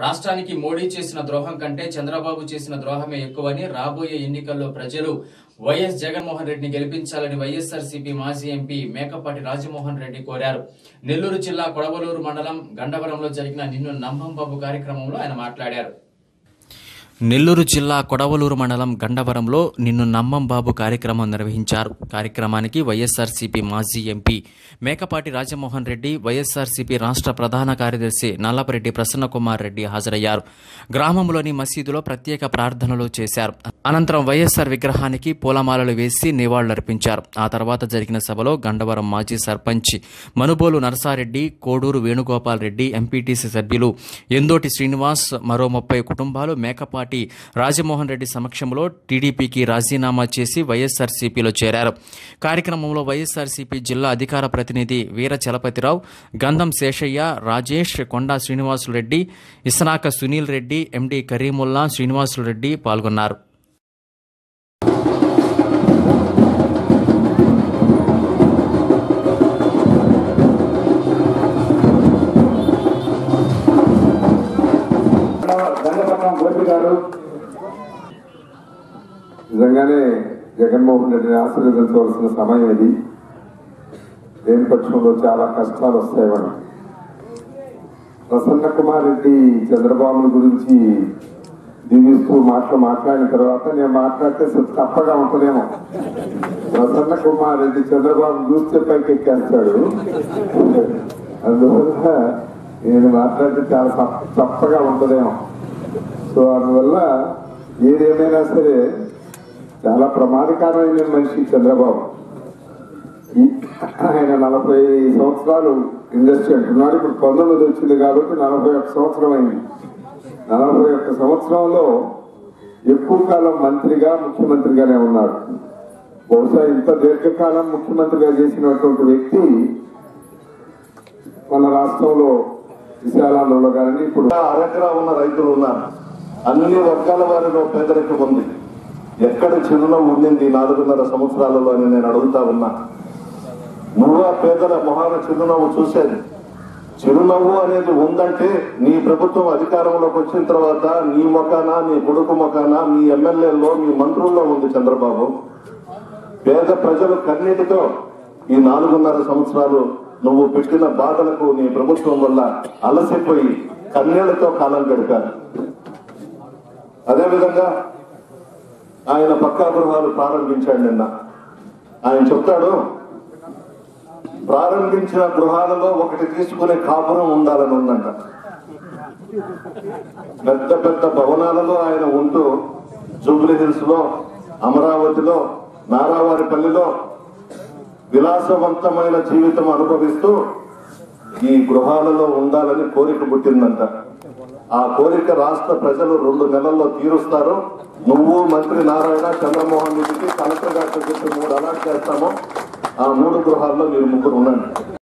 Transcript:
రాష్ట్రానికి మోడీ చేసిన ద్రోహం కంటే చంద్రబాబు చేసిన ద్రోహమే ఎక్కువని రాబోయే ఎన్నికల్లో ప్రజలు వైఎస్ జగన్మోహన్ రెడ్డిని గెలిపించాలని వైఎస్ఆర్సీపీ మాజీ ఎంపీ మేకపాటి రాజమోహన్ రెడ్డి కోరారు నెల్లూరు జిల్లా కొడవలూరు మండలం గండవరంలో జరిగిన నిన్ను నంబం బాబు కార్యక్రమంలో ఆయన మాట్లాడారు నెల్లూరు జిల్లా కొడవలూరు మండలం గండవరంలో నిన్ను నమ్మం బాబు కార్యక్రమం నిర్వహించారు కార్యక్రమానికి వైఎస్ఆర్సీపీ మాజీ ఎంపీ మేకపాటి రాజమోహన్ రెడ్డి వైఎస్ఆర్సీపీ రాష్ట్ర ప్రధాన కార్యదర్శి నల్లపరెడ్డి ప్రసన్నకుమార్ రెడ్డి హాజరయ్యారు గ్రామంలోని మసీదులో ప్రత్యేక ప్రార్థనలు చేశారు అనంతరం వైఎస్ఆర్ విగ్రహానికి పూలమాలలు వేసి నివాళులర్పించారు ఆ తర్వాత జరిగిన సభలో గండవరం మాజీ సర్పంచ్ మనుబోలు నరసారెడ్డి కోడూరు వేణుగోపాల్ రెడ్డి ఎంపీటీసీ సభ్యులు ఎందోటి శ్రీనివాస్ మరో ముప్పై కుటుంబాలు మేకపాటి రాజమోహన్ రెడ్డి సమక్షంలో టీడీపీకి రాజీనామా చేసి వైఎస్ఆర్సీపీలో చేరారు కార్యక్రమంలో వైఎస్ఆర్సీపీ జిల్లా అధికార ప్రతినిధి వీర చలపతిరావు గంధం శేషయ్య రాజేష్ కొండా శ్రీనివాసులు రెడ్డి ఇసనాక సునీల్ రెడ్డి ఎండి కరీముల్లా శ్రీనివాసులు రెడ్డి పాల్గొన్నారు దండపట్నం గోపి గారు నిజంగానే జగన్మోహన్ రెడ్డిని ఆశీర్వదించవలసిన సమయం ఇది దేని పక్షంలో చాలా కష్టాలు వస్తాయి మనం ప్రసన్న కుమార్ రెడ్డి చంద్రబాబు గురించి దీవిస్తూ మాటలు మాట్లాడిన తర్వాత నేను మాట్లాడితే తప్పగా ఉంటుందేమో ప్రసన్న కుమార్ రెడ్డి చంద్రబాబు చూస్తే పైకి ఎక్కేస్తాడు అందువల్ల నేను మాట్లాడితే చాలా తప్ప- తప్పగా ఉంటుందేమో సో అందువల్ల ఏదేమైనా సరే చాలా ప్రమాదకరమైన మనిషి చంద్రబాబు ఈ- ఆయన నలభై సంవత్సరాలు ఇండస్ట్రీ అంటున్నాడు ఇప్పుడు పంతొమ్మిది వచ్చింది కాబట్టి నలభై ఒక్క సంవత్సరం అయింది నలభై ఒక్క సంవత్సరంలో ఎక్కువ కాలం మంత్రిగా ముఖ్యమంత్రిగానే ఉన్నాడు బహుశా ఇంత దీర్ఘకాలం ముఖ్యమంత్రిగా చేసినటువంటి వ్యక్తి మన రాష్ట్రంలో విశాలాంధ్రలో కానీ ఇప్పుడు అరకరా ఉన్న రైతులు ఉన్నారు అన్ని వర్గాల వారిలో పేదరికం ఉంది ఎక్కడ చిరునవ్వు ఉండింది ఈ నాలుగున్నర సంవత్సరాలలో అని నేను అడుగుతా ఉన్నా నువ్వు ఆ పేదల మొహాన చిరునవ్వు చూసేది చిరునవ్వు అనేది ఉందంటే నీ ప్రభుత్వం అధికారంలోకి వచ్చిన తర్వాత నీ మొకాన నీ కొడుకు మొకాన మీ ఎమ్మెల్యేల్లో మీ మంత్రుల్లో ఉంది చంద్రబాబు పేద ప్రజలు కన్నీటితో ఈ నాలుగున్నర సంవత్సరాలు నువ్వు పెట్టిన బాధలకు నీ ప్రభుత్వం వల్ల అలసిపోయి కన్నీళ్లతో కాలం గడిపారు అదేవిధంగా ఆయన పక్కా గృహాలు ప్రారంభించాడు నిన్న ఆయన చెప్తాడు ప్రారంభించిన గృహాలలో ఒకటి తీసుకునే కాపురం ఉండాలని ఉందంట పెద్ద పెద్ద భవనాలలో ఆయన ఉంటూ జూబ్లీ హిల్స్ లో అమరావతిలో నారావారిపల్లిలో విలాసవంతమైన జీవితం అనుభవిస్తూ ఈ గృహాలలో ఉండాలని కోరిక పుట్టిందంట ఆ కోరిక రాష్ట్ర ప్రజలు రెండు నెలల్లో తీరుస్తారు నువ్వు మంత్రి నారాయణ చంద్రమోహన్ రెడ్డికి కలెక్టర్ గారితో చెప్పి మూడు అలాట్ చేస్తాము ఆ మూడు గృహాల్లో మీరు ముగ్గురు ఉండండి